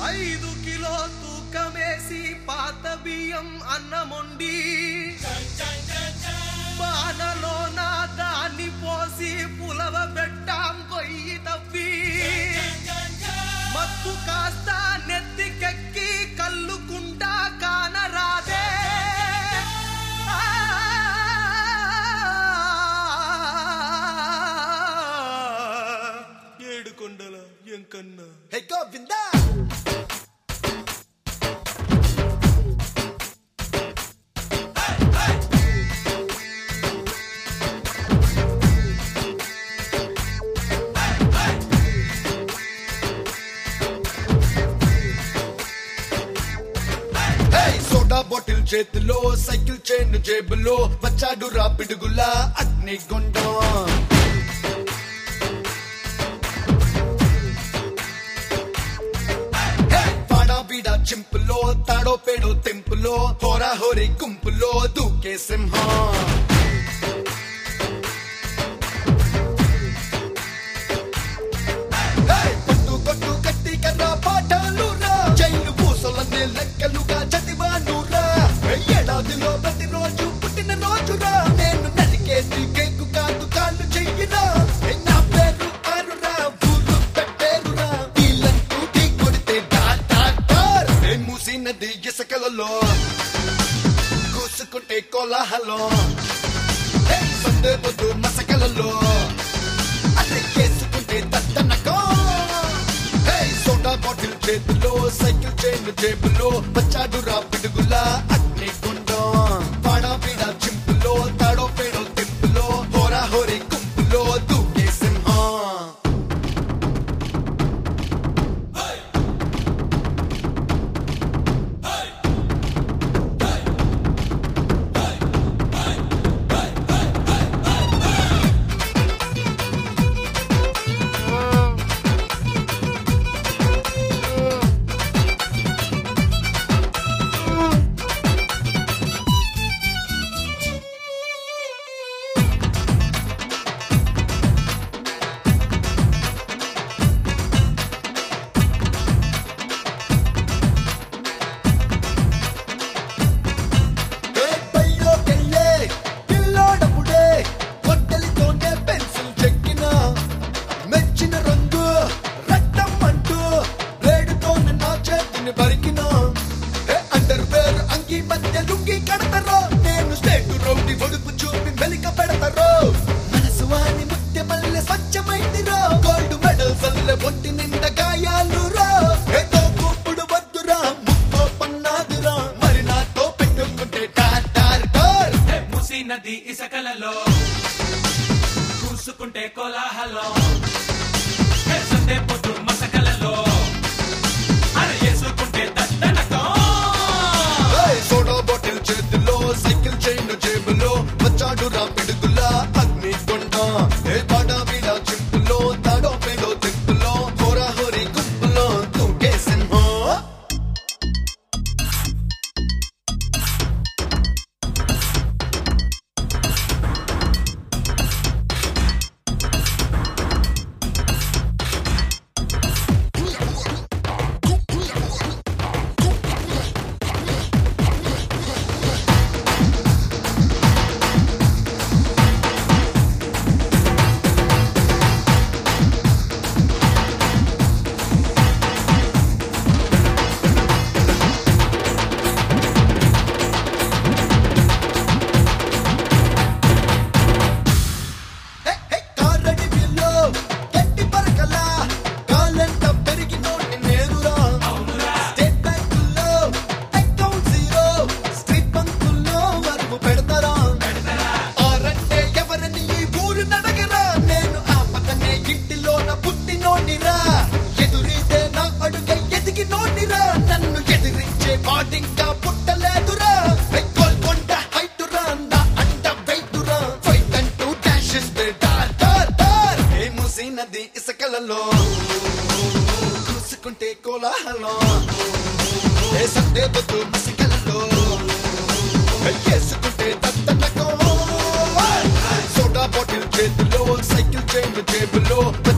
ఐదు కిలో తూకమేసి పాత బియ్యం అన్నమొండి బాణలో నా దాన్ని పోసి పులవ పెట్టాం కొయ్యి తప్పి మత్తు కాస్త నెత్తికెక్కి కల్లుకుంటా కానరాదే ఏడుకొండల ఎంకన్నా హే గోవిందా హే, సోడా బాటిల్ చేతిలో సైకిల్ చైన్ జేబులో వచ్చాడు రా పిడుగులా అగ్ని గుండం వాడా వీడ చింపులో తాడో పేడో తెంపులో హోరా హోరీ గుంపులో దూకే సింహం హే, పట్టు కొట్టు కట్టి కర్ర పాఠాలు రా జైలు పూసలన్నీ లెక్కలుగా చదివానురా ఏడాదిలో ప్రతిరోజు పుట్టిన రోజురా నేను నరికేసి కేకు కాదు కాళ్ళు చెయ్యిరా నా పేరు ఆరురా ఊరు పెట్టేరురా వీళ్ళంటూ ఢీ కొడితే డాట్ డాట్ డార్ ఏ మూసి నది ఇసుకలలో కూసుకుంటే కోలాహలం ఏ సందే పొద్దు మసకలలో అరే చేసుకుంటే తత్తనకో హే సోడా బాటిల్ చేతిలో సైకిల్ చైన్ జేబులో వచ్చాడు రా పిడుగులా అగ్ని గుండం పాడా పీడ చింపులో తాడో పేడో తింపులో హోరా హోరీ గుంపులో దూకే సింహం ఏ బయ్యోకెళ్ళే పిల్లోడప్పుడే కొట్టెలతోనే పెన్సిల్ చెక్కిన మెచ్చిన రంగు రక్తం అంటూ బ్లేడుతోనే నా చేతిని బరికిన ఏ అండర్ వేర్ అంగి మధ్య లుంగి కడతారో నేను స్టేట్ రౌండి ఒడుపు చూపి వెలిక పెడతారో మనసు వాని ముత్య మల్లె స్వచ్ఛమైందిరో గోల్డ్ మెడల్స్ అల్లె ఒంటి నిండా గాయాలు రో ఏదో కూపుడు వద్దురా ముక్కో పన్నాదురా మరి నాతో పెట్టుకుంటే టార్ టార్ టార్ మూసి నది ఇసకలలో కూసుకుంటే కోలాహలం హే, సందే పొద్దు మసకలలో అరే వేసుకుంటే దద్దనకం ఏయ్, సోడా బాటిల్ చేతిలో సైకిల్ చైన్ జేబులో వచ్చాడు రా పిడుగులా అగ్ని కొండ ఏ పాడా వీడ చింపులో తాడో పేడో తిప్పులో హోరా హోరీ గుంపులో తూకే సింహం హే, హే, కారడి బిల్లో, గట్టి పరకలా, కాలంట పెరిగినోడిని నేరురా. స్టేట్ బ్యాంకుల్లో అకౌంట్ జీరో, స్ట్రీట్ బంకుల్లో అరువు పెడతారా. ఆరంటే ఎవరని ఈ ఊరు నడగరా. నేను ఆ పక్కనే ఇంటిలోన పుట్టినోడిరా. ఎదురీతే నా అడుగై ఎదిగినోడిరా. నన్ను ఎదిరించే వాడింకా పుట్టలేదురా. హే, గోల్కొండ హైటురా, నా అండ వెయిటురా. ఫైట్ అంటూ డాష్ ఇస్తే డార్ డార్ డార్. ఏ మూసీ నది ఇసుకలలో కూసుకుంటే కోలాహలం ఏ సందే బొద్దు మసికలలో వేసుకుంటే దత్తనకం సోడా బాటిల్ చేతిలో సైకిల్ చైన్ జేబులో